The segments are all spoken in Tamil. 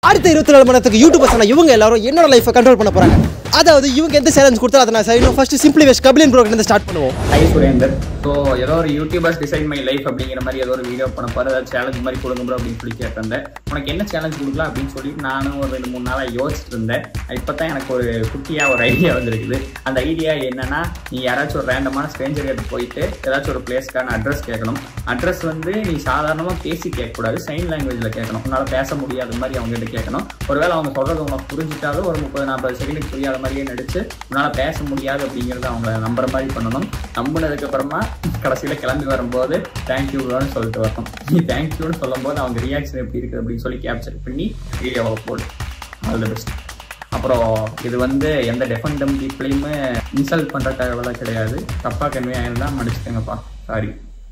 அடுத்த இருபத்தி நாலு மணி நேரத்துக்கு யூடியூபர்ஸ் ஆன இவங்க எல்லாரும் என்னோட லைஃபை கண்ட்ரோல் பண்ண போறாங்க அதாவது இவங்க எந்த சேலஞ்ச் கொடுத்தாலும் அதை நான் செய்யணும் ஃபர்ஸ்ட் சிம்பிளி வேஷ் கபிலின் ப்ரோக்ராம் இருந்து ஸ்டார்ட் பண்ணுவோம் ஹை சுரேந்தர் ஸோ ஏதோ ஒரு யூடியூபர்ஸ் டிசைன் மை லைஃப் அப்படிங்கிற மாதிரி ஏதோ ஒரு வீடியோ பண்ண போகிற ஏதாவது சேலஞ்ச் மாதிரி கொடுங்க bro அப்படின்னு சொல்லி கேட்டிருந்தேன் உனக்கு என்ன சேலஞ்ச் கொடுக்கலாம் அப்படின்னு சொல்லி நானும் ஒரு ரெண்டு மூணு நாளாக யோசிச்சுட்டு இருந்தேன் இப்போ தான் எனக்கு ஒரு குட்டியாக ஒரு ஐடியா வந்திருக்குது அந்த ஐடியா என்னன்னா நீ யாராச்சும் ஒரு ரேண்டமான ஸ்ட்ரேஞ்சர் கிட்ட போயிட்டு ஏதாச்சும் ஒரு பிளேஸ்க்கான அட்ரஸ் கேட்கணும் அட்ரஸ் வந்து நீ சாதாரணமாக பேசி கேட்கக்கூடாது சைன் லாங்குவேஜில் கேட்கணும் உன்னால் பேச முடியாத மாதிரி அவங்க கிட்ட கேட்கணும் ஒருவேளை அவங்க சொல்கிறது உனக்கு புரிஞ்சிட்டாலும் ஒரு முப்பது நாற்பது செகண்டுக்கு புரியாத மாதிரியே நடிச்சு உன்னால் பேச முடியாது அப்படிங்கிறத அவங்க நம்புற மாதிரி பண்ணணும் நம்பினதுக்கு அப்புறமா கடைசியில் கிளம்பி வரும்போது தேங்க்யூன்னு சொல்லிட்டு வரணும் நீ தேங்க்யூன்னு சொல்லும்போது அவங்க ரியாக்ஷன் எப்படி இருக்குது அப்படின்னு சொல்லி கேப்சர் பண்ணி வீடியோவை போடு ஆல் தி பெஸ்ட் அப்புறம் இது வந்து எந்த டெஃபண்டம் பீப்புளையுமே இன்சல்ட் பண்ணுறதுக்காகலாம் கிடையாது தப்பாக கன்வே ஆயிருந்தா மன்னிச்சுக்கோங்கப்பா சாரி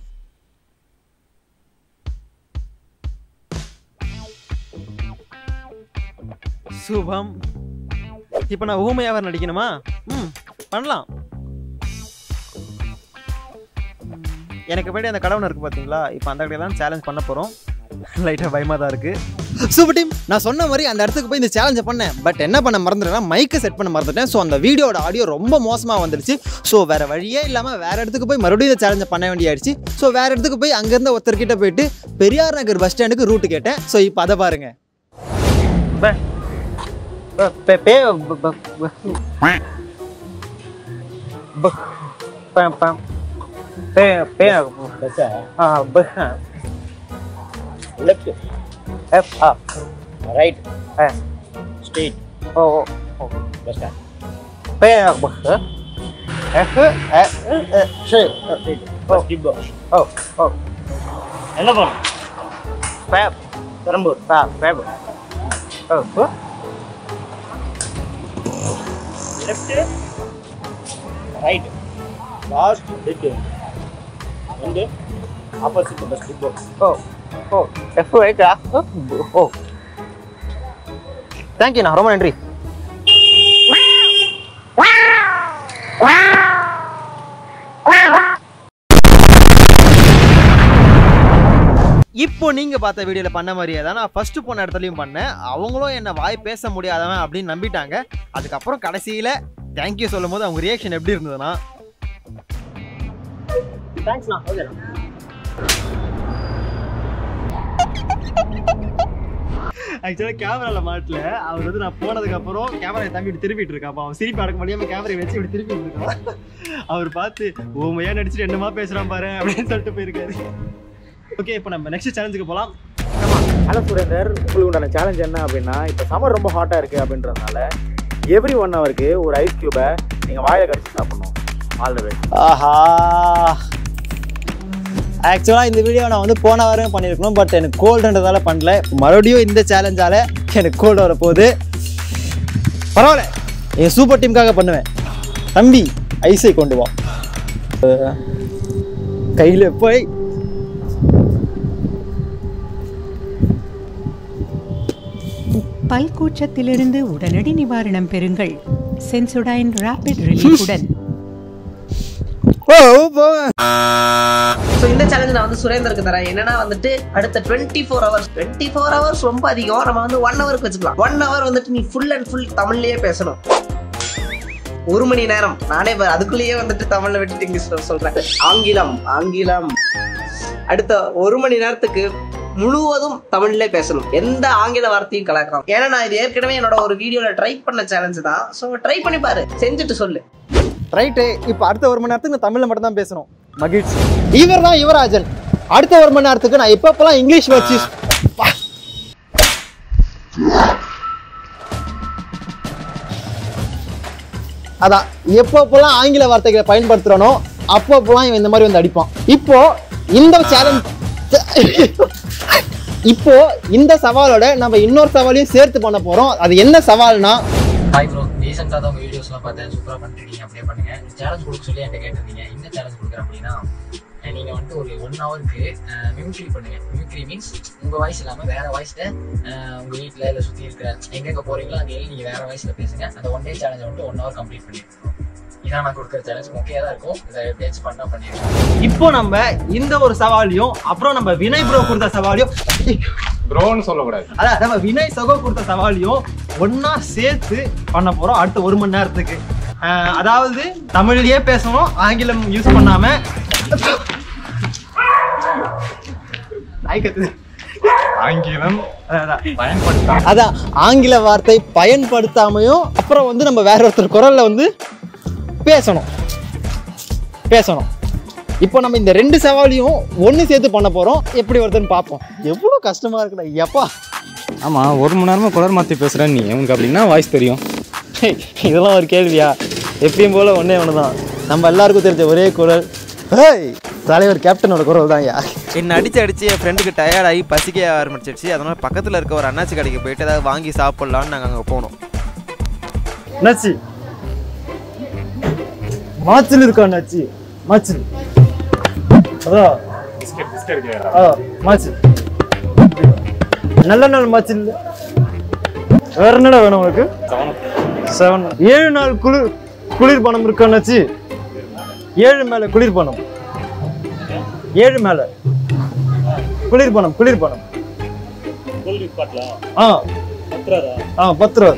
சுபம் இப்போ நான் ஊமையாக நடிக்கணுமா ம் பண்ணலாம் எனக்கு போய்ட்டு அந்த கடவுள் இருக்கு பார்த்தீங்களா இப்போ அந்த கடையில் தான் சேலஞ்ச் பண்ண போகிறோம் லைட்டாக பயமாக தான் இருக்குது சூப்பர் டீம் நான் சொன்ன மாதிரி அந்த இடத்துக்கு போய் இந்த சேலஞ்சை பண்ணேன் பட் என்ன பண்ண மறந்துட்டேன்னா மைக்கை செட் பண்ண மறந்துட்டேன் ஸோ அந்த வீடியோட ஆடியோ ரொம்ப மோசமாக வந்துருச்சு ஸோ வேறு வழியே இல்லாமல் வேறு இடத்துக்கு போய் மறுபடியும் இந்த சேலஞ்சை பண்ண வேண்டியாயிடுச்சு ஸோ வேறு இடத்துக்கு போய் அங்கேருந்து ஒருத்தர்கிட்ட போயிட்டு பெரியார் நகர் பஸ் ஸ்டாண்டுக்கு ரூட்டு கேட்டேன் ஸோ இப்போ அதை பாருங்க left F up right S straight oh oh bus stand P bus F F straight straight bus di bus oh oh என்ன பண்ணணும் ஃபேப் பெரம்பூர் ஃபேப் ஃபேப் oh left right last hit வந்து opposite bus depot oh oh எஃப் ரைட்டா ஓ தேங்க்யூண்ணா ரொம்ப நன்றி இப்போ நீங்க பார்த்த வீடியோல பண்ண மாதிரியே தான் நான் ஃபர்ஸ்ட் போன இடத்துலயும் பண்ணேன் அவங்களும் என்ன வாய் பேச முடியாதவன் அப்படின்னு நம்பிட்டாங்க அதுக்கப்புறம் கடைசியில தேங்க்யூ சொல்லும் போது அவங்க ரியாக்ஷன் எப்படி இருந்ததுன்னா தேங்க்ஸ்ண்ணா ஓகேண்ணா ஆக்சுவலாக கேமராவில் மாட்டல அவர் வந்து நான் போனதுக்கு அப்புறம் கேமரா தம்பி இப்படி திருப்பிட்டு இருக்கா அப்போ அவன் சிரிப்பு அடக்க முடியாம கேமரா வச்சு இப்படி திருப்பிட்டு இருக்கான் அவர் பார்த்து ஓமையா நடிச்சுட்டு என்னமா பேசுறான் பாரு அப்படின்னு சொல்லிட்டு போயிருக்காரு ஓகே இப்போ நம்ம நெக்ஸ்ட் சேலஞ்சுக்கு போகலாம் ஹலோ சுரேந்தர் உங்களுக்கு உண்டான சேலஞ்ச் என்ன அப்படின்னா இப்போ சம்மர் ரொம்ப ஹாட்டாக இருக்குது அப்படின்றதுனால எவ்ரி ஒன் ஹவருக்கு ஒரு ஐஸ் க்யூபை நீங்கள் வாயில் கடிச்சு சாப்பிடணும் ஆல் த பெஸ்ட் ஆஹா ஆக்சுவலாக இந்த வீடியோ நான் வந்து போன வாரம் பண்ணியிருக்கணும் பட் எனக்கு கோல்டுன்றதால பண்ணல மறுபடியும் இந்த சேலஞ்சால எனக்கு கோல்டு வர போகுது பரவாயில்ல என் சூப்பர் டீமுக்காக பண்ணுவேன் தம்பி ஐஸை கொண்டு வா கையில் போய் பல் கூச்சத்திலிருந்து உடனடி நிவாரணம் பெறுங்கள் சென்சோடைன் ராபிட் ரிலீஃபுடன் ஓ போவேன் ஸோ இந்த சேலஞ்ச் நான் வந்து சுரேந்தருக்கு தரேன் என்னன்னா வந்துட்டு அடுத்த twenty four hours twenty four hours ரொம்ப அதிகம் நம்ம வந்து ஒன் ஹவருக்கு வச்சுக்கலாம் ஒன் ஹவர் வந்துட்டு நீ ஃபுல் அண்ட் ஃபுல் தமிழ்லயே பேசணும் ஒரு மணி நேரம் நானே இப்ப அதுக்குள்ளேயே வந்துட்டு தமிழ்ல விட்டுட்டு இங்கிலீஷ் சொல்றேன் ஆங்கிலம் ஆங்கிலம் அடுத்த ஒரு மணி நேரத்துக்கு முழுவதும் தமிழ்ல பேசணும் எந்த ஆங்கில வார்த்தையும் கலக்கலாம் ஏன்னா நான் இது ஏற்கனவே என்னோட ஒரு வீடியோல ட்ரை பண்ண சேலஞ்சு தான் ஸோ ட்ரை பண்ணி பாரு செஞ்சுட்டு சொல்லு ரைட்டு இப்போ அடுத்த ஒரு மணி நேரத்துக்கு நான் தமிழில் மட்டும் தான் பேசணும் மகிழ்ச்சி இவர் தான் யுவராஜன் அடுத்த ஒரு மணி நேரத்துக்கு நான் எப்பப்பெல்லாம் இங்கிலீஷ் வச்சு அதான் எப்பப்பெல்லாம் ஆங்கில வார்த்தைகளை பயன்படுத்துறனோ அப்பப்பெல்லாம் இவன் இந்த மாதிரி வந்து அடிப்பான் இப்போ இந்த சேலஞ்ச் இப்போ இந்த சவாலோட நம்ம இன்னொரு சவாலையும் சேர்த்து பண்ண போறோம் அது என்ன சவால்னா ஹாய் ப்ரோ ரீசெண்டாக தான் உங்கள் வீடியோஸ்லாம் பார்த்தேன் சூப்பராக பண்ணிருக்கீங்க அப்படியே பண்ணுங்க சேலஞ்ச் கொடுக்க சொல்லி என்கிட்ட கேட்டிருந்தீங்க என்ன சேலஞ்ச் கொடுக்குறேன் அப்படின்னா அஹ் நீங்க வந்துட்டு ஒரு ஒன் ஹவருக்கு மிமிக்ரி பண்ணுங்க மிமிக்ரி மீன்ஸ் உங்க வாய்ஸ் இல்லாம வேற வாய்ஸ்ல உங்க வீட்ல இல்ல சுத்தி இருக்கிற எங்கெங்க போறீங்களோ அங்க எல்லாம் நீங்க வேற வாய்ஸ்ல பேசுங்க அந்த ஒன் டே சேலஞ்ச் வந்துட்டு ஒன் ஹவர் கம்ப்ளீட் பண்ணிருக்கோம் இதான் நான் கொடுக்குற சேலஞ்ச் ஓகே தான் இருக்கும் இதை எப்படியாச்சும் பண்ணா பண்ணிருக்கோம் இப்போ நம்ம இந்த ஒரு சவாலையும் அப்புறம் நம்ம வினய் ப்ரோ கொடுத்த சவாலையும் ப்ரோன்னு சொல்லக்கூடாது அதான் நம்ம வினய் சகோ கொடுத்த சவாலையும் ஒண்ணா சேர்த்து பண்ண போறோம் அடுத்த ஒரு மணி நேரத்துக்கு அஹ், அதாவது தமிழ்லயே பேசணும் ஆங்கிலம் யூஸ் பண்ணாம நாய் கத்துது. ஆங்கிலம் அதான், அதான். பயன்படுத்தாம அதான் ஆங்கில வார்த்தை பயன்படுத்தாமையும் அப்புறம் வந்து நம்ம வேற ஒருத்தர் குரல்ல வந்து பேசணும் பேசணும் இப்போ நம்ம இந்த ரெண்டு சவாலையும் ஒன்று சேர்த்து பண்ண போகிறோம் எப்படி வருதுன்னு பார்ப்போம் எவ்வளோ கஷ்டமா இருக்குடா எப்பா ஆமாம் ஒரு மணி நேரமாக குளர் மாற்றி பேசுகிறேன் நீ உனக்கு அப்படின்னா வாய்ஸ் தெரியும் ஹேய், இதெல்லாம் ஒரு கேள்வியா எப்பயும் போல ஒன்றே ஒன்று தான் நம்ம எல்லாருக்கும் தெரிஞ்ச ஒரே குரல் ஹேய் தலைவர் கேப்டனோட குரல் தான் யா என்னை அடிச்சு அடிச்சு என் ஃப்ரெண்டுக்கு டயர்ட் ஆகி பசிக்க ஆரம்பிச்சிருச்சு அதனால பக்கத்தில் இருக்க ஒரு அண்ணாச்சி கடைக்கு போயிட்டு ஏதாவது வாங்கி சாப்பிட்லான்னு நாங்கள் அங்கே போனோம் நச்சி மாச்சில் இருக்கா நச்சி மாச்சில் அதான் பிஸ்கெட் பிஸ்கெட் ஆ மாச்சில் நல்ல நாள் மாச்சில் வேற என்னடா வேணும் உனக்கு செவன் ஏழு நாள் குளிர் குளிர் பணம் இருக்கா நச்சி ஏழு மேல குளிர் பணம் ஏழு மேல குளிர் பணம் குளிர் பணம் ஆ ஆ பத்து ரூபா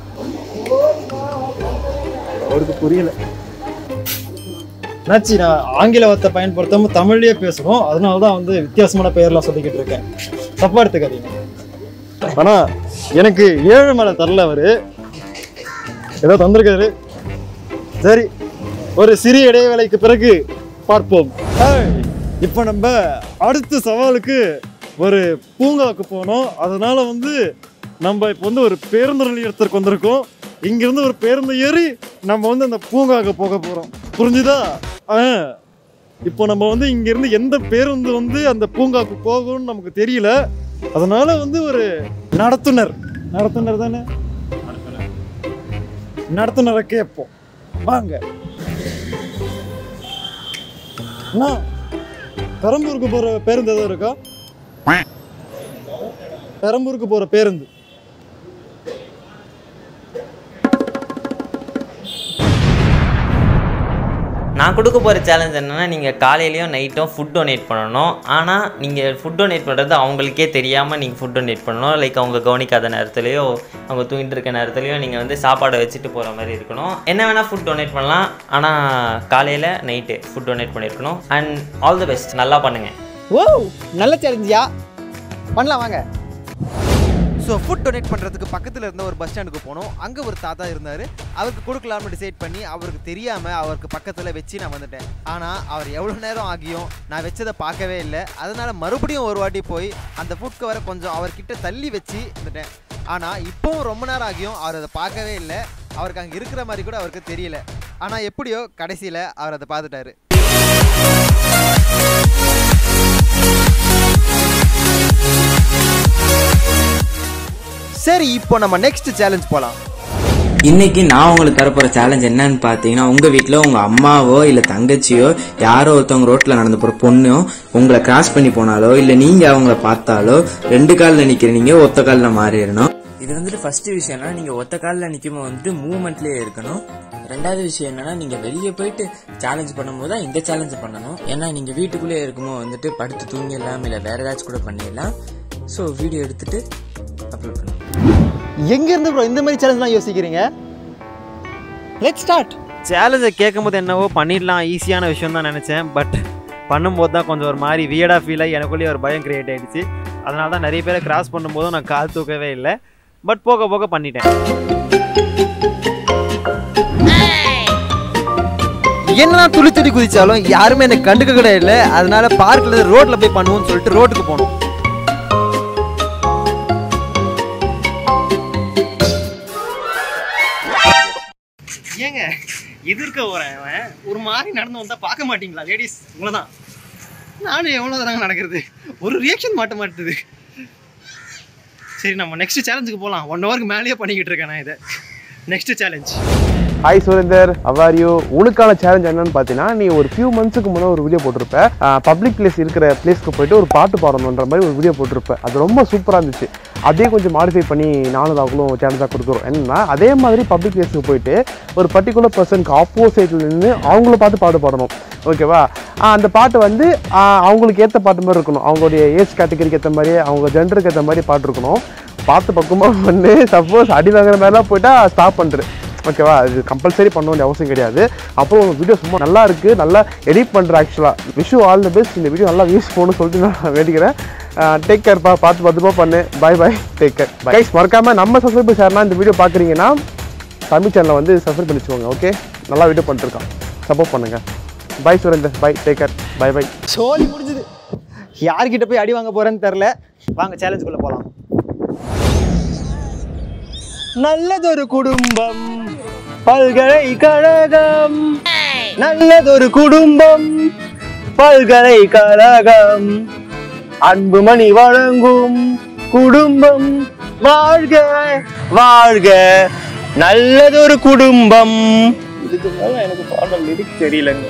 அவருக்கு புரியல நாச்சி நான் ஆங்கில வார்த்தை பயன்படுத்தாம தமிழ்லயே பேசணும் அதனால தான் வந்து வித்தியாசமான பெயர்லாம் சொல்லிக்கிட்டு இருக்கேன் தப்பா எடுத்துக்காதீங்க ஆனா எனக்கு ஏழு மேல தரல அவரு ஏதோ தந்திருக்காரு சரி ஒரு சிறிய இடைவேளைக்கு பிறகு பார்ப்போம் ஹேய், இப்போ நம்ம அடுத்த சவாலுக்கு ஒரு பூங்காவுக்கு போனோம் அதனால வந்து நம்ம இப்போ வந்து ஒரு பேருந்து நிலையத்திற்கு வந்திருக்கோம் இங்கிருந்து ஒரு பேருந்து ஏறி நம்ம வந்து அந்த பூங்காவுக்கு போக போகிறோம் புரிஞ்சுதா ஆ இப்போ நம்ம வந்து இங்கிருந்து எந்த பேருந்து வந்து அந்த பூங்காவுக்கு போகும்னு நமக்கு தெரியல அதனால வந்து ஒரு நடத்துனர் நடத்துனர் தானே நடத்துனரை கேட்போம் வாங்க அண்ணா பெரம்பூருக்கு போற பேருந்து எதுவும் இருக்கா பெரம்பூருக்கு போற பேருந்து நான் கொடுக்க போகிற சேலஞ்ச் என்னென்னா நீங்கள் காலையிலையும் நைட்டும் ஃபுட் டொனேட் பண்ணணும் ஆனால் நீங்கள் ஃபுட் டொனேட் பண்ணுறது அவங்களுக்கே தெரியாமல் நீங்கள் ஃபுட் டொனேட் பண்ணணும் லைக் அவங்க கவனிக்காத நேரத்துலையோ அவங்க தூங்கிட்டு இருக்க நேரத்துலையோ நீங்கள் வந்து சாப்பாடை வச்சுட்டு போகிற மாதிரி இருக்கணும் என்ன வேணால் ஃபுட் டொனேட் பண்ணலாம் ஆனால் காலையில் நைட்டு ஃபுட் டொனேட் பண்ணியிருக்கணும் அண்ட் ஆல் தி பெஸ்ட் நல்லா பண்ணுங்கள் ஓ நல்ல சேலஞ்சியா பண்ணலாம் வாங்க ஸோ ஃபுட் டொனேட் பண்ணுறதுக்கு பக்கத்தில் இருந்த ஒரு பஸ் ஸ்டாண்டுக்கு போனோம் அங்கே ஒரு தாத்தா இருந்தார் அவருக்கு கொடுக்கலாம்னு டிசைட் பண்ணி அவருக்கு தெரியாமல் அவருக்கு பக்கத்தில் வச்சு நான் வந்துட்டேன் ஆனால் அவர் எவ்வளோ நேரம் ஆகியும் நான் வச்சதை பார்க்கவே இல்லை அதனால் மறுபடியும் ஒரு வாட்டி போய் அந்த ஃபுட் கவரை கொஞ்சம் அவர்கிட்ட தள்ளி வச்சு வந்துட்டேன் ஆனால் இப்போவும் ரொம்ப நேரம் ஆகியும் அவர் அதை பார்க்கவே இல்லை அவருக்கு அங்கே இருக்கிற மாதிரி கூட அவருக்கு தெரியல ஆனால் எப்படியோ கடைசியில் அவர் அதை பார்த்துட்டாரு சரி இப்போ நம்ம நெக்ஸ்ட் சேலஞ்ச் போகலாம் இன்னைக்கு நான் உங்களுக்கு தரப்போற சேலஞ்ச் என்னன்னு பாத்தீங்கன்னா உங்க வீட்ல உங்க அம்மாவோ இல்ல தங்கச்சியோ யாரோ ஒருத்தவங்க ரோட்ல நடந்து போற பொண்ணோ உங்களை கிராஸ் பண்ணி போனாலோ இல்ல நீங்க அவங்கள பார்த்தாலோ ரெண்டு கால்ல நிக்கிற நீங்க ஒத்த கால்ல மாறிடணும் இது வந்துட்டு ஃபர்ஸ்ட் விஷயம் என்னன்னா நீங்க ஒத்த கால்ல நிக்கும் வந்துட்டு மூவ்மெண்ட்லயே இருக்கணும் ரெண்டாவது விஷயம் என்னன்னா நீங்க வெளியே போயிட்டு சேலஞ்ச் பண்ணும்போது தான் இந்த சேலஞ்ச் பண்ணணும் ஏன்னா நீங்க வீட்டுக்குள்ளே இருக்கும்போது வந்துட்டு படுத்து தூங்கிடலாம் இல்ல வேற ஏதாச்சும் கூட பண்ணிடலாம் ஸோ வீடியோ எடுத்துட்டு அப்லோட் பண்ணுங்க எங்க இருந்து ப்ரோ இந்த மாதிரி சேலஞ்ச்லாம் யோசிக்கிறீங்க லெட் ஸ்டார்ட் சேலஞ்சை கேட்கும்போது என்னவோ பண்ணிடலாம் ஈஸியான விஷயம் தான் நினச்சேன் பட் பண்ணும்போது தான் கொஞ்சம் ஒரு மாதிரி வியர்டாக ஃபீல் ஆகி எனக்குள்ளேயே ஒரு பயம் கிரியேட் ஆயிடுச்சு அதனால தான் நிறைய பேரை கிராஸ் பண்ணும்போதும் நான் கால் தூக்கவே இல்லை பட் போக போக பண்ணிட்டேன் என்னதான் துளி துளி குதிச்சாலும் யாருமே எனக்கு கண்டுக்க கூட இல்லை அதனால பார்க்ல ரோட்ல போய் பண்ணுவோம்னு சொல்லிட்டு ரோட்டுக்கு போனோம் ஏங்க எதிர்க்க போறேன் அவன் ஒரு மாதிரி நடந்து வந்தா பார்க்க மாட்டீங்களா லேடிஸ் உங்களை தான் நானும் எவ்வளோ தாங்க நடக்கிறது ஒரு ரியாக்ஷன் மாட்ட மாட்டுது சரி நம்ம நெக்ஸ்ட் சேலஞ்சுக்கு போகலாம் ஒன் ஹவருக்கு மேலேயே பண்ணிக்கிட்டு இருக்கேன் நான் இதை next challenge hi Surender how are you உனக்கான சேலஞ்ச் என்னன்னு பார்த்தீங்கன்னா நீ ஒரு ஃபியூ மந்த்ஸுக்கு முன்னே ஒரு வீடியோ போட்டிருப்ப பப்ளிக் பிளேஸ் இருக்கிற பிளேஸ்க்கு போயிட்டு ஒரு பாட்டு பாடணுன்ற மாதிரி ஒரு வீடியோ போட்டிருப்ப அது ரொம்ப சூப்பராக இருந்துச்சு அதே கொஞ்சம் மாடிஃபை பண்ணி நானும் அவங்களும் சேலஞ்சாக கொடுக்குறோம் என்னன்னா அதே மாதிரி பப்ளிக் பிளேஸ்க்கு போயிட்டு ஒரு பர்டிகுலர் பர்சனுக்கு ஆப்போசிட்ல நின்று அவங்கள பார்த்து பாட்டு பாடணும் ஓகேவா ஆஹ் அந்த பாட்டு வந்து ஆஹ் அவங்களுக்கு ஏற்ற பாட்டு மாதிரி இருக்கணும் அவங்களுடைய ஏஜ் கேட்டகரிக்கு ஏற்ற மாதிரி அவங்க ஜெண்டருக்கு ஏற்ற மாதிரி பாட்டு இருக்கணும் பார்த்து பக்கமாக பண்ணு சப்போஸ் அடி வாங்குற மாதிரிலாம் போயிட்டா ஸ்டாப் பண்ணுரு ஓகேவா அது கம்பல்சரி பண்ண வேண்டிய அவசியம் கிடையாது அப்புறம் உங்கள் வீடியோ சும்மா நல்லா இருக்குது நல்லா எடிட் பண்ணுற ஆக்சுவலாக விஷு ஆல் த பெஸ்ட் இந்த வீடியோ நல்லா வியூஸ் போகணும்னு சொல்லிட்டு நான் வேண்டிக்கிறேன் டேக் கேர்ப்பா பார்த்து பத்திரமா பண்ணு bye bye take care guys மறக்காமல் நம்ம சப்ஸ்கிரைபர்ஸ் யாருன்னா இந்த வீடியோ பார்க்குறீங்கன்னா தமிழ் சேனலை வந்து சப்ஸ்கிரைப் பண்ணி வச்சுக்கோங்க ஓகே நல்லா வீடியோ பண்ணிட்டுருக்கான் சப்போர்ட் பண்ணுங்கள் bye Surender bye take care bye bye சோலி முடிஞ்சது யார்கிட்ட போய் அடி வாங்க போறேன்னு தெரில வாங்க சேலஞ்சுக்குள்ள போலாம் நல்லதொரு குடும்பம் பல்கலைக்கழகம் நல்லதொரு குடும்பம் பல்கலைக்கழகம் அன்புமணி வழங்கும் குடும்பம் வாழ்க வாழ்க நல்லதொரு குடும்பம் இதுக்கு மேல எனக்கு பாடல் லிரிக் தெரியலங்க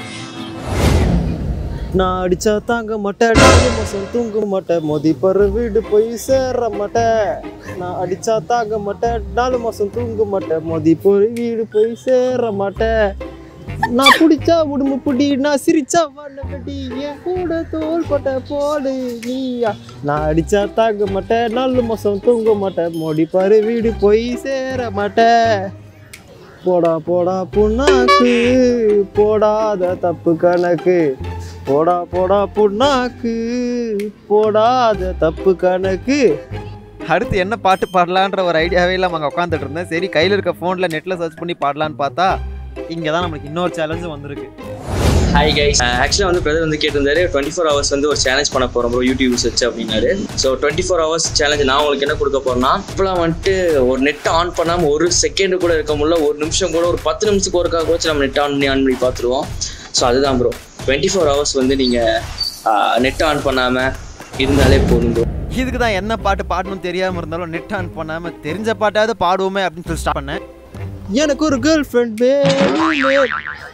நான் அடிச்சா தாங்க மாட்டேன் நாலு மாசம் தூங்க மாட்டேன் மோதி பரு வீடு போய் சேர மாட்டேன் நான் அடிச்சா தாங்க மாட்டேன் நாலு மாசம் தூங்க மாட்டேன் மோதி போய் வீடு போய் சேர மாட்டேன் நான் பிடிச்சா உடம்பு பிடி நான் சிரிச்சா வண்ண கட்டி என் கூட தோல் பட்ட போடு நீயா நான் அடிச்சா தாங்க மாட்டேன் நாலு மாசம் தூங்க மாட்டேன் மோடி பாரு வீடு போய் சேர மாட்டேன் போடா போடா புண்ணாக்கு போடாத தப்பு கணக்கு போடா போடா புண்ணாக்கு போடாத தப்பு கணக்கு அடுத்து என்ன பாட்டு பாடலான்ற ஒரு ஐடியாவே இல்லாமல் அங்கே உட்காந்துட்டு இருந்தேன் சரி கையில் இருக்க ஃபோனில் நெட்டில் சர்ச் பண்ணி பாடலான்னு பார்த்தா இங்கே தான் நம்மளுக்கு இன்னொரு சேலஞ்சும் வந்திருக்கு ஹாய் கைஸ் ஆக்சுவலாக வந்து பிரதர் வந்து கேட்டிருந்தாரு டுவெண்ட்டி ஃபோர் ஹவர்ஸ் வந்து ஒரு சேலஞ்ச் பண்ண போகிறோம் ப்ரோ யூடியூப் வச்சு அப்படின்னாரு so twenty four hours challenge நான் உங்களுக்கு என்ன கொடுக்க போறேன்னா இப்போலாம் வந்துட்டு ஒரு நெட் ஆன் பண்ணாமல் ஒரு செகண்ட் கூட இருக்க முடியல ஒரு நிமிஷம் கூட ஒரு பத்து நிமிஷத்துக்கு ஒருக்காக கூட நம்ம நெட் ஆன் பண்ணி ஆன் பண்ணி பார்த்துருவோம் ஸோ அதுதான் ப்ரோ டுவெண்ட்டி ஃபோர் ஹவர்ஸ் வந்து நீங்கள் நெட் ஆன் பண்ணாமல் இருந்தாலே போதும் ப்ரோ இதுக்கு தான் என்ன பாட்டு பாடணும்னு தெரியாமல் இருந்தாலும் நெட் ஆன் பண்ணாமல் தெரிஞ்ச பாட்டாவது பாடுவோமே அப்படின்னு சொல்லி ஸ்டார்ட் பண்ணேன் எனக்கு ஒரு கேர்ள் ஃப்ரெண்ட் வேணுமே